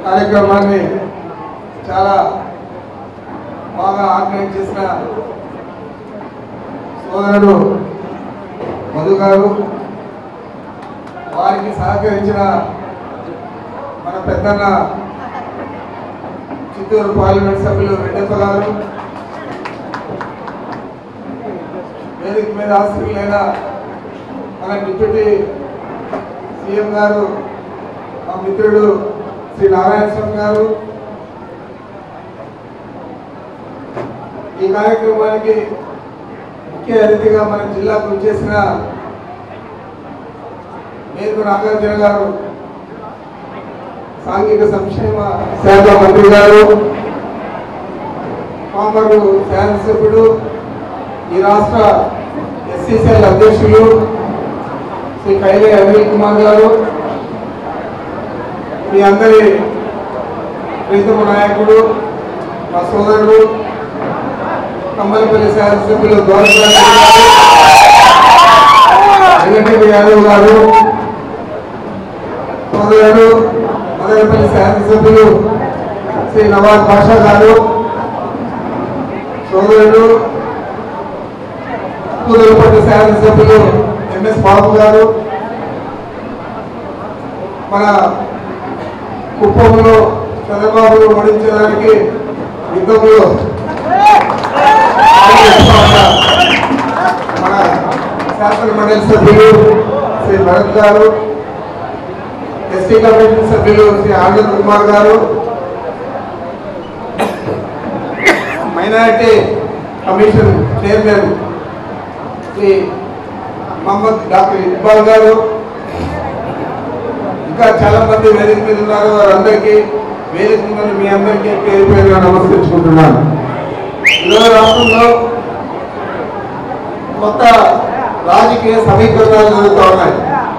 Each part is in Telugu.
కార్యక్రమాన్ని చాలా బాగా ఆర్గనైజ్ చేసిన సోదరుడు మధు గారు వారికి సహకరించిన మన పెద్దన్న చిత్తూరు పార్లమెంట్ సభ్యులు రెడ్డప్ప గారు వేదిక మీద ఆశ్రయులైన మన డిప్యూటీ సీఎం గారు మా మిత్రుడు శ్రీ నారాయణ స్వామి గారు ఈ కార్యక్రమానికి ముఖ్య అతిథిగా మన జిల్లాకు వచ్చేసిన మేరకు నాగార్జున గారు సాంఘిక సంక్షేమ శాఖ మంత్రి గారు పామరు శాసనసభ్యుడు ఈ రాష్ట్ర ఎస్సీసీఎల్ అధ్యక్షులు శ్రీ కైలే అనిల్ కుమార్ గారు మీ అందరి ప్రీతమ నాయకుడు మా సోదరుడు కమ్మలపల్లి శాసనసభ్యులు గౌరవ వెంకటరెడ్డి యాదవ్ గారు సోదరుడు మదనపల్లి శాసనసభ్యులు శ్రీ నవాజ్ బాషా గారు సోదరుడు పూదలపల్లి శాసనసభ్యులు ఎంఎస్ బాబు గారు మన కుప్పంలో చంద్రబాబును ఓడించడానికి యుద్ధంలో మన శాసన మండలి సభ్యులు శ్రీ భరత్ గారు ఎస్టీ కమిషన్ సభ్యులు శ్రీ ఆనంద్ కుమార్ గారు minority commission chairman Shri Mohammed doctor Iqbal గారు ఇంకా చాలా మంది వేదిక మీద ఉన్నారు వారందరికీ వేదిక మీద ఉన్న మీ అందరికీ పేరు పేరుగా నమస్కరించుకుంటున్నాను ఈరోజు రాష్ట్రంలో కొత్త రాజకీయ సమీకరణాలు జరుగుతూ ఉన్నాయి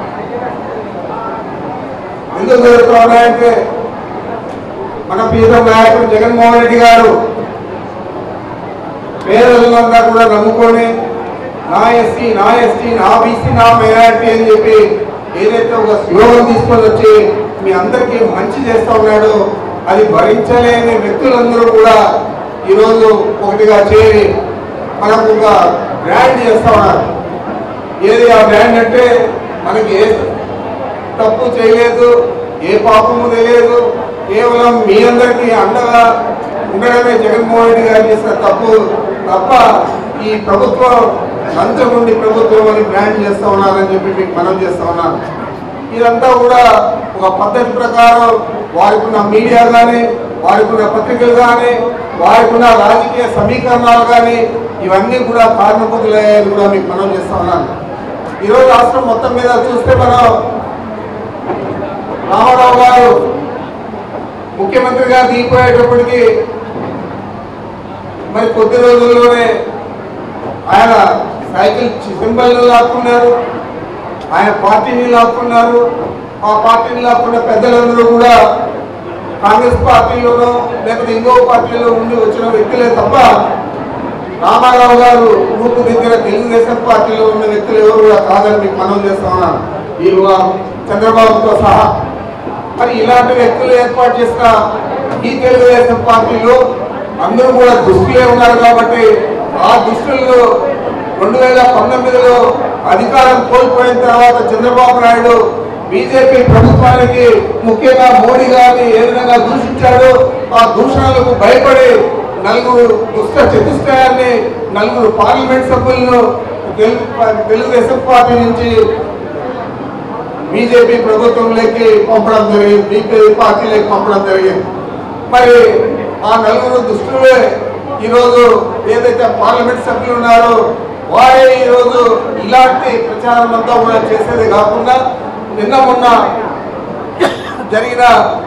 ఎందుకు జరుగుతూ ఉన్నాయంటే మన ప్రీతం నాయకుడు జగన్మోహన్ రెడ్డి గారు పేదలంతా కూడా నమ్ముకొని నా ఎస్సీ నా ఎస్టీ నా బీసీ నా మైనారిటీ అని చెప్పి ఏదైతే ఒక స్లోగన్ తీసుకొని వచ్చి మీ అందరికీ మంచి చేస్తా ఉన్నాడో అది భరించలేని వ్యక్తులందరూ కూడా ఈరోజు ఒకటిగా చేరి మనకు ఒక బ్రాండ్ చేస్తా ఉన్నారు ఏది ఆ బ్రాండ్ అంటే మనకి ఏ తప్పు చేయలేదు ఏ పాపము తెలియదు కేవలం మీ అందరికీ అండగా ఉండడమే జగన్మోహన్ రెడ్డి గారు చేసిన తప్పు తప్ప ఈ ప్రభుత్వం లంచముండి ప్రభుత్వం అని బ్రాండ్ చేస్తా ఉన్నారని చెప్పి మీకు మనం చేస్తా ఉన్నాను ఇదంతా కూడా ఒక పద్ధతి ప్రకారం వారికి ఉన్న మీడియా కానీ వారికి ఉన్న పత్రికలు కానీ వారికి ఉన్న రాజకీయ సమీకరణాలు కానీ ఇవన్నీ కూడా కారణభూతులయ్యాయని కూడా మీకు మనం చేస్తా ఉన్నాను ఈరోజు రాష్ట్రం మొత్తం మీద చూస్తే మనం రామారావు గారు ముఖ్యమంత్రిగా దిగిపోయేటప్పటికి మరి కొద్ది రోజుల్లోనే ఆయన సైకిల్ సింబల్ లాక్కున్నారు ఆయన పార్టీని లాక్కున్నారు ఆ పార్టీని లాక్కున్న పెద్దలందరూ కూడా కాంగ్రెస్ పార్టీలోనో లేకపోతే ఇంకో పార్టీలో ఉండి వచ్చిన వ్యక్తులే తప్ప రామారావు గారు రూపుదిద్దిన తెలుగుదేశం పార్టీలో ఉన్న వ్యక్తులు ఎవరు కూడా కాదని మీకు మనం చేస్తా ఉన్నాను ఈ చంద్రబాబుతో సహా మరి ఇలాంటి వ్యక్తులు ఏర్పాటు చేసిన ఈ తెలుగుదేశం పార్టీలో అందరూ కూడా దుస్తులే ఉన్నారు కాబట్టి ఆ దుస్తుల్లో రెండు వేల పంతొమ్మిదిలో అధికారం కోల్పోయిన తర్వాత చంద్రబాబు నాయుడు బీజేపీ ప్రభుత్వానికి ముఖ్యంగా మోడీ గారిని ఏ విధంగా దూషించాడో ఆ దూషణలకు భయపడి నలుగురు దుష్ట చతుష్టయాన్ని నలుగురు పార్లమెంట్ సభ్యులను తెలుగు తెలుగుదేశం పార్టీ నుంచి బీజేపీ ప్రభుత్వంలోకి పంపడం జరిగింది బీజేపీ పార్టీలోకి పంపడం జరిగింది మరి ఆ నలుగురు దుస్తులే ఈరోజు ఏదైతే పార్లమెంట్ సభ్యులు ఉన్నారో వారే ఈరోజు ఇలాంటి ప్రచారం అంతా కూడా చేసేది కాకుండా నిన్న మొన్న జరిగిన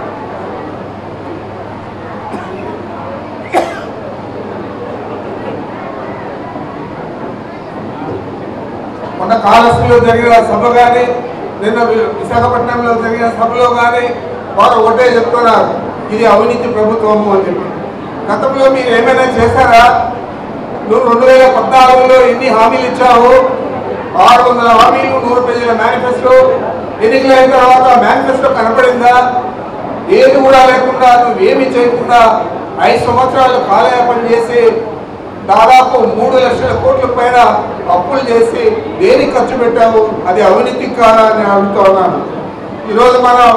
మొన్న కాళహస్తిలో జరిగిన సభ కానీ నిన్న వి- విశాఖపట్నంలో జరిగిన సభలో కానీ వారు ఒకటే చెప్తున్నారు ఇది అవినీతి ప్రభుత్వము అని చెప్పి గతంలో మీరు ఏమైనా చేశారా నువ్వు రెండు వేల పద్నాలుగులో ఎన్ని హామీలు ఇచ్చావు ఆరు వందల హామీలు నూరు పేజీల మేనిఫెస్టో ఎన్నికలైన తర్వాత మేనిఫెస్టో కనపడిందా ఏది కూడా లేకుండా నువ్వేమి చేయకుండా ఐదు సంవత్సరాలు కాలయాపన చేసి దాదాపు మూడు లక్షల కోట్ల పైన అప్పులు చేసి దేనికి ఖర్చు పెట్టావు అది అవినీతి కాదా అని అడుగుతా ఉన్నాను ఈరోజు మనం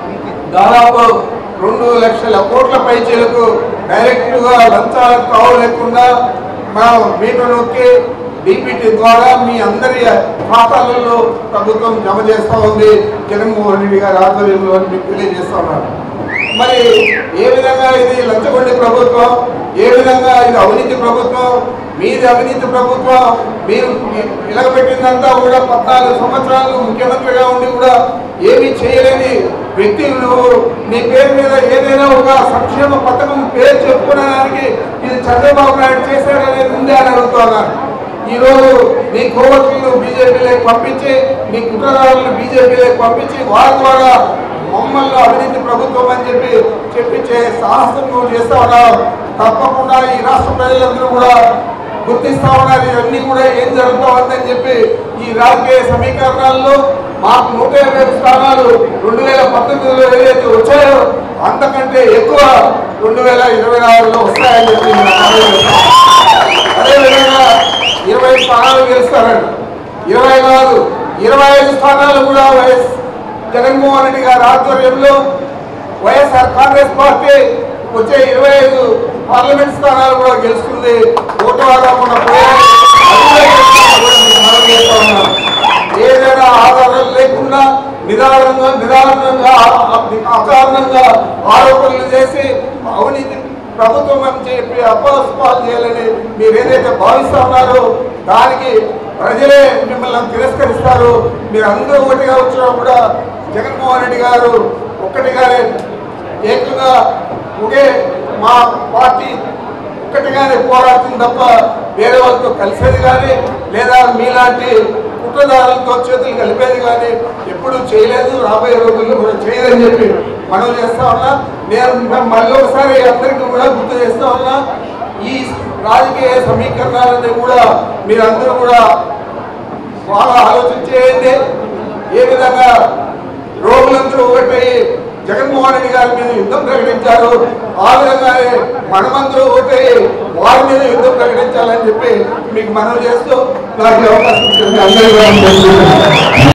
దాదాపు రెండు లక్షల కోట్ల పైచీలకు డైరెక్ట్గా లంచాలకు తావు లేకుండా మనం మీటర్ నొక్కి డిపిటి ద్వారా మీ అందరి ఖాతాలలో ప్రభుత్వం జమ చేస్తూ ఉంది జగన్మోహన్ రెడ్డి గారి ఆధ్వర్యంలో అని మీకు తెలియజేస్తా ఉన్నాను మరి ఏ విధంగా ఇది లంచగొండి ప్రభుత్వం ఏ విధంగా ఇది అవినీతి ప్రభుత్వం మీది అవినీతి ప్రభుత్వం మీరు ఇలగబెట్టిందంతా కూడా పద్నాలుగు సంవత్సరాలు ముఖ్యమంత్రిగా ఉండి కూడా ఏమీ చేయలేని వ్యక్తి నువ్వు నీ పేరు మీద ఏదైనా ఒక సంక్షేమ పథకం పేరు చెప్పుకోవడానికి ఇది చంద్రబాబు నాయుడు చేశాడనేది ఉందే అని అడుగుతున్నాను ఈరోజు నీ కోవట్లను బీజేపీలోకి పంపించి నీ కుట్రదారులను బీజేపీలోకి పంపించి వారి ద్వారా మమ్మల్ని అవినీతి ప్రభుత్వం అని చెప్పి చెప్పించే సాహసం నువ్వు చేస్తా ఉన్నావు తప్పకుండా ఈ రాష్ట్ర ప్రజలందరూ కూడా గుర్తిస్తా ఉన్నారు ఇవన్నీ కూడా ఏం జరుగుతూ ఉందని చెప్పి ఈ రాజకీయ సమీకరణాల్లో మాకు నూట యాభై స్థానాలు రెండు వేల పంతొమ్మిదిలో ఏదైతే వచ్చాయో అంతకంటే ఎక్కువ రెండు వేల ఇరవై నాలుగులో వస్తాయని చెప్పి నేను మనవి చేస్తున్నాను. అదేవిధంగా ఇరవై స్థానాలు గెలుస్తారంట ఇరవై కాదు ఇరవై ఐదు స్థానాలు కూడా వైఎస్ జగన్మోహన్ రెడ్డి గారి ఆధ్వర్యంలో వైఎస్ఆర్ కాంగ్రెస్ పార్టీ వచ్చే ఇరవై ఐదు పార్లమెంట్ స్థానాలు కూడా గెలుస్తుంది ఓటు ఆడకుండా పోయాయి. అది కూడా గెలుస్తుందని కూడా మీకు మనవి చేస్తా ఉన్నాను. ఏదైనా ఆధారాలు లేకుండా నిదానంగా నిదానంగా అకారణంగా ఆరోపణలు చేసి అవినీతి ప్రభుత్వం అని చెప్పి అపస్పాలు చేయాలని మీరు ఏదైతే భావిస్తా ఉన్నారో దానికి ప్రజలే మిమ్మల్ని తిరస్కరిస్తారు మీరు అందరూ ఒకటిగా వచ్చినా కూడా జగన్మోహన్ రెడ్డి గారు ఒక్కటిగానే ఏకంగా ఒకే మా పార్టీ ఒక్కటిగానే పోరాడుతుంది తప్ప వేరే వాళ్ళతో కలిసేది కానీ లేదా మీలాంటి కుట్రదారులతో చేతులు కలిపేది కానీ ఎప్పుడూ చేయలేదు రాబోయే రోజుల్లో కూడా చేయదని చెప్పి మనం చేస్తా ఉన్నా నేను మళ్ళీ ఒకసారి అందరికీ కూడా గుర్తు చేస్తా ఉన్నా ఈ రాజకీయ సమీకరణాలన్నీ కూడా మీరందరూ కూడా బాగా ఆలోచన చేయండి ఏ విధంగా రోగులందరూ ఒకటి జగన్మోహన్ రెడ్డి గారి మీద యుద్ధం ప్రకటించారు ఆ విధంగానే మనమందరూ ఒకటి వారి మీద యుద్ధం ప్రకటించాలని చెప్పి మీకు మనవి చేస్తూ నాకు ఈ అవకాశం ఇచ్చింది అందరికీ కూడా